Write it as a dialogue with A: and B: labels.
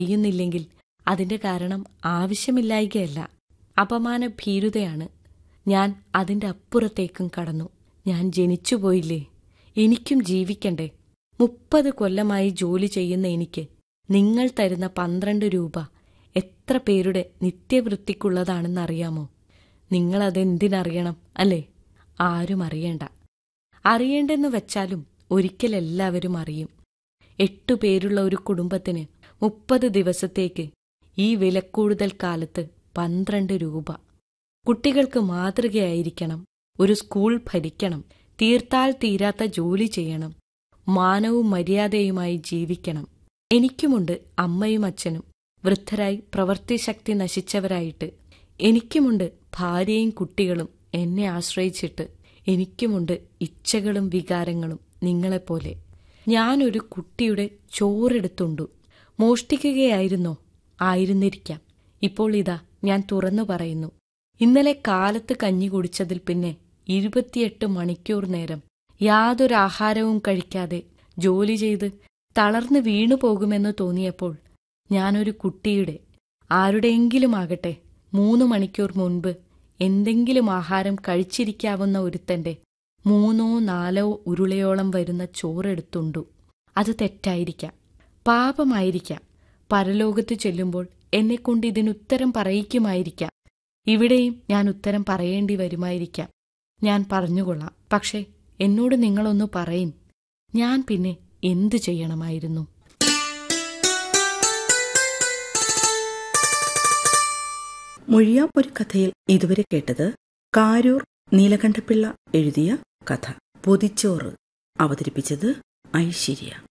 A: ചെയ്യുന്നില്ലെങ്കിൽ അതിന്റെ കാരണം ആവശ്യമില്ലായികയല്ല അപമാന ഭീരുതയാണ് ഞാൻ അതിന്റെ അപ്പുറത്തേക്കും കടന്നു ഞാൻ ജനിച്ചുപോയില്ലേ എനിക്കും ജീവിക്കണ്ടേ മുപ്പത് കൊല്ലമായി ജോലി ചെയ്യുന്ന എനിക്ക് നിങ്ങൾ തരുന്ന പന്ത്രണ്ട് രൂപ എത്ര പേരുടെ നിത്യവൃത്തിക്കുള്ളതാണെന്നറിയാമോ നിങ്ങളതെന്തിനറിയണം അല്ലേ ആരും അറിയണ്ട അറിയേണ്ടെന്ന് വെച്ചാലും ഒരിക്കൽ എല്ലാവരും അറിയും എട്ടു പേരുള്ള ഒരു കുടുംബത്തിന് മുപ്പത് ദിവസത്തേക്ക് ഈ വിലക്കൂടുതൽ കാലത്ത് പന്ത്രണ്ട് രൂപ കുട്ടികൾക്ക് മാതൃകയായിരിക്കണം ഒരു സ്കൂൾ ഭരിക്കണം തീർത്താൽ തീരാത്ത ജോലി ചെയ്യണം മാനവും മര്യാദയുമായി ജീവിക്കണം എനിക്കുമുണ്ട് അമ്മയും അച്ഛനും വൃദ്ധരായി പ്രവൃത്തിശക്തി നശിച്ചവരായിട്ട് എനിക്കുമുണ്ട് ഭാര്യയും കുട്ടികളും എന്നെ ആശ്രയിച്ചിട്ട് എനിക്കുമുണ്ട് ഇച്ഛകളും വികാരങ്ങളും നിങ്ങളെപ്പോലെ ഞാനൊരു കുട്ടിയുടെ ചോറെടുത്തുണ്ടു മോഷ്ടിക്കുകയായിരുന്നോ ആയിരുന്നിരിക്കാം ഇപ്പോൾ ഇതാ ഞാൻ തുറന്നു പറയുന്നു ഇന്നലെ കാലത്ത് കഞ്ഞി കുടിച്ചതിൽ പിന്നെ ഇരുപത്തിയെട്ട് മണിക്കൂർ നേരം യാതൊരു ആഹാരവും കഴിക്കാതെ ജോലി ചെയ്ത് തളർന്നു വീണു പോകുമെന്ന് തോന്നിയപ്പോൾ ഞാനൊരു കുട്ടിയുടെ ആരുടെയെങ്കിലും ആകട്ടെ മൂന്ന് മണിക്കൂർ മുൻപ് എന്തെങ്കിലും ആഹാരം കഴിച്ചിരിക്കാവുന്ന ഒരുത്തന്റെ മൂന്നോ നാലോ ഉരുളയോളം വരുന്ന ചോറെടുത്തുണ്ടു അത് തെറ്റായിരിക്കാം പാപമായിരിക്കാം പരലോകത്ത് ചെല്ലുമ്പോൾ എന്നെക്കൊണ്ട് ഇതിനുത്തരം പറയിക്കുമായിരിക്കാം ഇവിടെയും ഞാൻ ഉത്തരം പറയേണ്ടി വരുമായിരിക്കാം ഞാൻ പറഞ്ഞുകൊള്ളാം പക്ഷേ എന്നോട് നിങ്ങളൊന്ന് പറയിൻ ഞാൻ പിന്നെ എന്തു ചെയ്യണമായിരുന്നു
B: മൊഴിയാപ്പൊരു കഥയിൽ ഇതുവരെ കേട്ടത് കാരൂർ നീലകണ്ഠപിള്ള എഴുതിയ കഥ പൊതിച്ചോറ് അവതരിപ്പിച്ചത് ഐശ്വര്യ